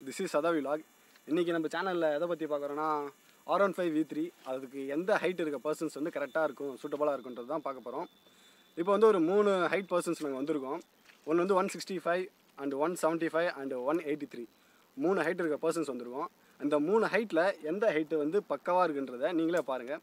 this is சதா vlog இன்றைக்கி நம்ம சேனலில் எதை பற்றி பார்க்குறோன்னா R one five V three அதுக்கு எந்த ஹைட் இருக்க பர்சன்ஸ் வந்து கரெக்டாக இருக்கும் சூட்டபுளாக இருக்குன்றது தான் பார்க்க போகிறோம் இப்போ வந்து ஒரு மூணு ஹைட் பர்சன்ஸ் நாங்கள் வந்திருக்கோம் ஒன்று வந்து one sixty five and one seventy five and one eighty three மூணு ஹைட் இருக்க பர்சன்ஸ் வந்திருக்கோம் அந்த மூணு ஹைட்டில் எந்த ஹைட்டு வந்து பக்கவாக இருக்குன்றதை நீங்களே பாருங்கள்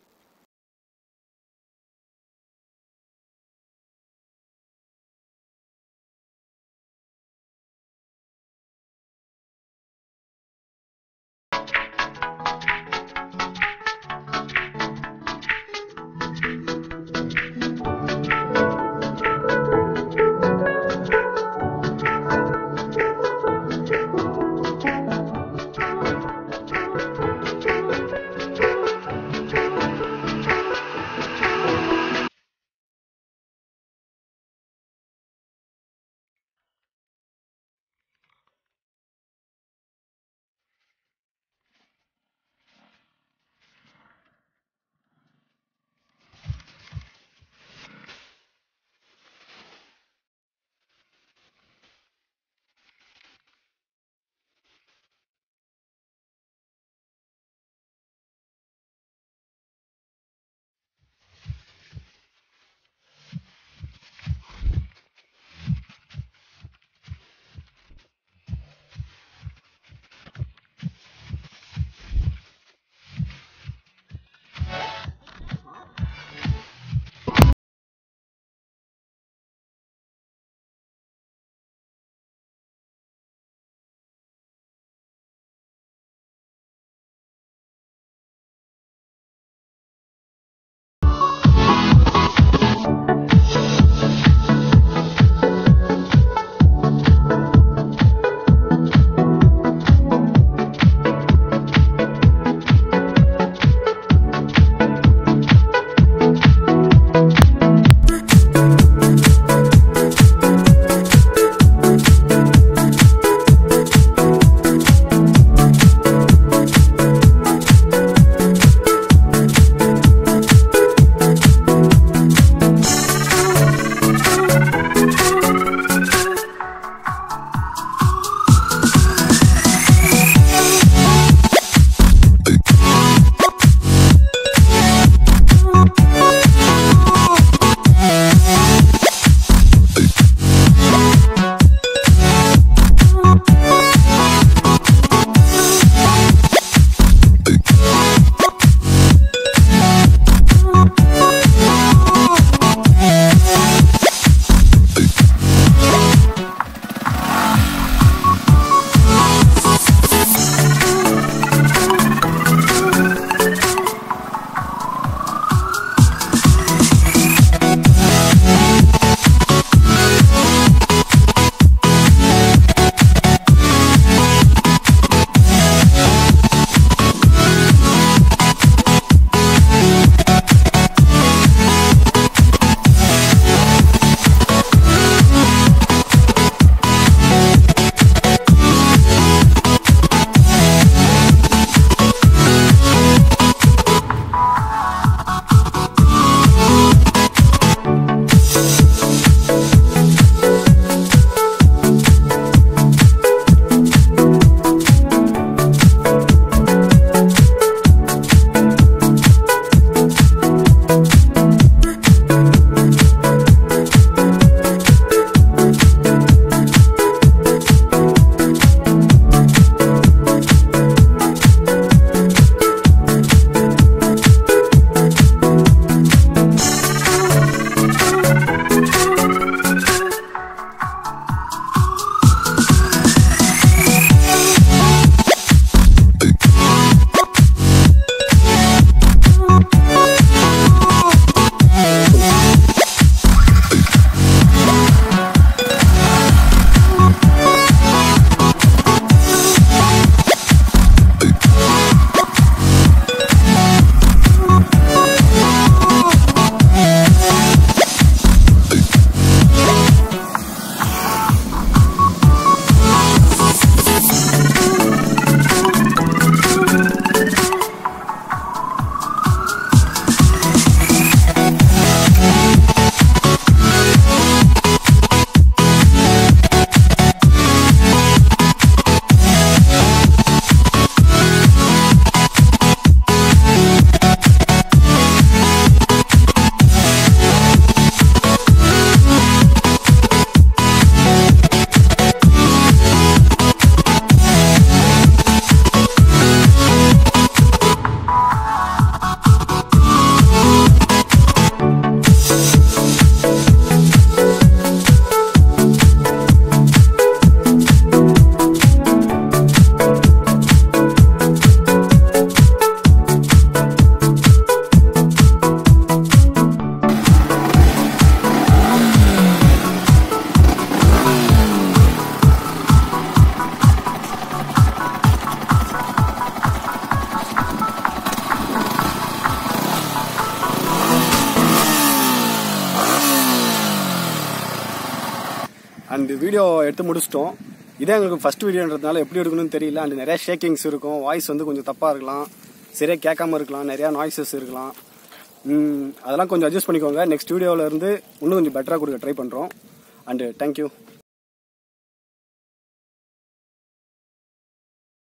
வீடியோ எடுத்து முடிச்சிட்டோம் இதே எங்களுக்கு ஃபர்ஸ்ட் வீடியோன்றதுனால எப்படி எடுக்கணும்னு தெரியல அண்ட் நிறைய ஷேக்கிங்ஸ் இருக்கும் வாய்ஸ் வந்து கொஞ்சம் தப்பாக இருக்கலாம் சரியாக கேட்காம இருக்கலாம் நிறையா நாய்ஸஸ் இருக்கலாம் ம், அதெல்லாம் கொஞ்சம் அட்ஜஸ்ட் பண்ணிக்கோங்க நெக்ஸ்ட் வீடியோவில் இருந்து இன்னும் கொஞ்சம் பெட்டராக கொடுக்க ட்ரை பண்ணுறோம் அண்டு தேங்க்யூ